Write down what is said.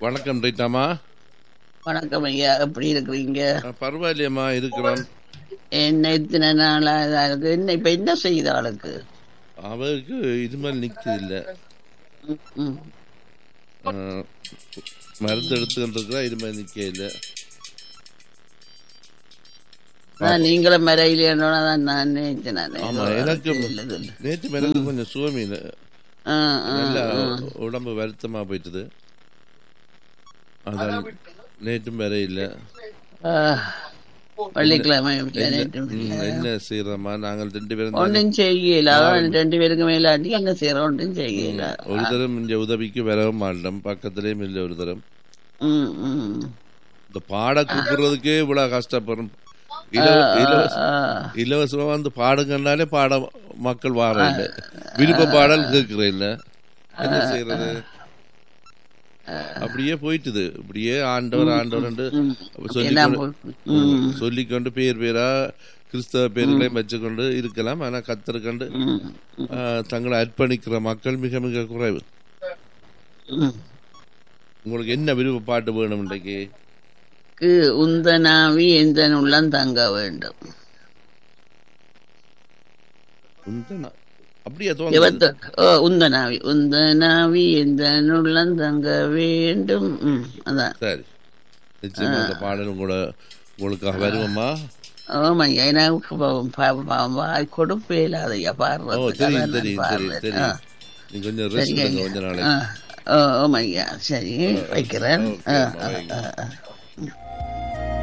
வணக்கம் ரைட்டாமா வணக்கம் ஐயா எப்படி இருக்கிறீங்க பரவாயில்லையம்மா இருக்கிறோம் என்ன இத்தனை நாளா இதா இருக்கு என்ன இப்ப என்ன செய்யுது ஆளுக்கு அவருக்கு இது மாதிரி நிற்குது இல்லை ம், மருந்து எடுத்துக்கிட்டு இருக்கிறா இது மாதிரி நிற்க இல்லை அதான் நீங்களும் மறையிலேன்னு தான் நான் நினைச்சேன் நானு. ஆமா எனக்கு இல்ல, இல்ல. நேற்று எனக்கு கொஞ்சம் சுவமீன் ஆ, ஆ, நல்ல ஆ. உடம்பு வருத்தமா போயிட்டுது அதான் நேற்றும் வேற இல்லை ஆ, வெள்ளிக்கிழமை ம், என்ன செய்யறோமா நாங்கள் ரெண்டு பேரும் தானே. ஒன்றும் செய்யல அதான் ரெண்டு பேருக்கு மேலாட்டி அங்க செய்யற ஒன்றும் செய்யல ஒரு தரம் இங்க உதவிக்கு வரவும் மாட்டோம் பக்கத்துலயும் இல்லை ஒரு தரம் ம், ம். இந்த பாட கூப்பிடுறதுக்கே இவ்வளவு கஷ்டப்படும் இலவ- இலவச ஆ, இலவசமா வந்து பாடுங்கன்னாலே பாட மக்கள் வார இல்ல விருப்ப பாடல் கேட்கிற இல்ல என்ன செய்யறது அப்படியே போயிட்டுது இப்படியே ஆண்டவர் ஆண்டவர் எல்லாம் சொல்லிக்கொண்டு போ- ம், சொல்லிக்கொண்டு பேர் பேரா கிறிஸ்தவ பேர்களையும் வச்சுக்கொண்டு இருக்கலாம் ஆனா கத்தருக்கண்டு ம், ஆ, தங்களை அர்ப்பணிக்கிற மக்கள் மிக மிக குறைவு ம். உங்களுக்கு என்ன விருப்ப பாட்டு வேணும் இன்றைக்கு க்கு உந்தனாவி எந்த உள்ளம் தங்க வேண்டும் உந்தனா- அப்படியே தோணுது இருபத்து ஓ உந்தனாவி உந்தனாவி எந்த உள்ளம் தங்க வேண்டும் ம், அதான் சரி நிச்சயமா அந்த பாடல் உங்களோட உங்களுக்காக வருவோமா ஆமாய்யா எனக்கு ப- ப- ப- வாய் கொடுப்பே இல்லாதையா ஓ பாடுறது தெரியும் தெரியும் தெரியும் தெரியும் நீங்க கொஞ்சம் ரெஸ்ட் எடுங்க கொஞ்ச நாளைக்கு ஓ ஆமாய்யா சரி வைக்கிறேன் ஓகே, ஆ, அம்மா, ஆ, வைங்க. ஆ, ஆ.